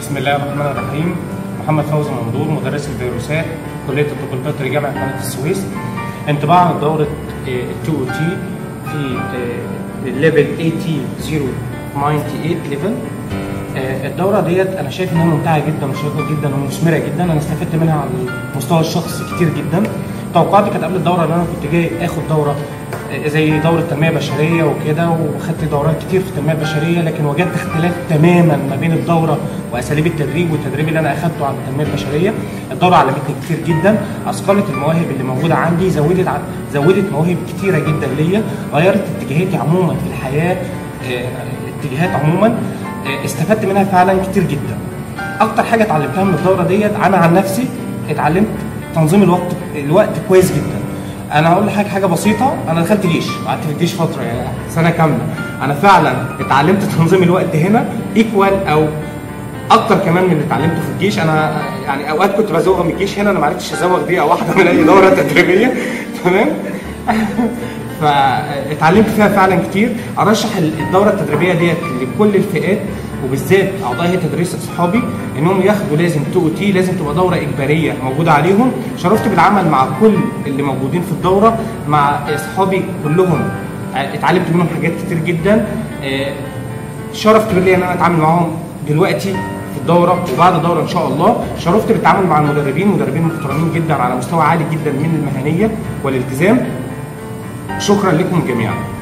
بسم الله الرحمن الرحيم محمد فوزي منظور مدرس الفيروسات كليه الطب البيطري جامعه قناه السويس انطباع عن دوره التي او تي في الليفل 8098 ليفل الدوره ديت انا شايف انها ممتعه جدا وشيقه جدا ومثمره جدا انا استفدت منها على المستوى الشخصي كتير جدا توقعاتي كانت قبل الدوره ان انا كنت جاي اخد دوره زي دوره تنميه بشريه وكده وخدت دورات كتير في التنميه البشريه لكن وجدت اختلاف تماما ما بين الدوره واساليب التدريب والتدريب اللي انا اخدته عن التنميه البشريه الدوره علمتني كتير جدا اثقلت المواهب اللي موجوده عندي زودت ع... زودت مواهب كتيره جدا ليا غيرت اتجاهاتي عموما في الحياه اتجاهات عموما استفدت منها فعلا كتير جدا اكتر حاجه اتعلمتها من الدوره ديت انا عن نفسي اتعلمت تنظيم الوقت الوقت كويس جدا انا هقول لحضرتك حاجه بسيطه انا دخلت جيش قعدت في الجيش فتره يعني سنه كامله انا فعلا اتعلمت تنظيم الوقت هنا ايكوال او اكتر كمان من اللي اتعلمته في الجيش انا يعني اوقات كنت بزوغ من الجيش هنا انا ما عرفتش ازوغ دقيقه واحده من اي دوره تدريبيه تمام فاتعلمت فيها فعلا كتير ارشح الدوره التدريبيه ديت لكل الفئات وبالذات اعضاء هيئه تدريس اصحابي انهم ياخدوا لازم تو او تي لازم تبقى دوره اجباريه موجوده عليهم شرفت بالعمل مع كل اللي موجودين في الدوره مع اصحابي كلهم اتعلمت منهم حاجات كتير جدا شرف كبير لي ان انا اتعامل معاهم دلوقتي في الدوره وبعد الدوره ان شاء الله شرفت بالتعامل مع المدربين مدربين محترمين جدا على مستوى عالي جدا من المهنيه والالتزام شكرا لكم جميعا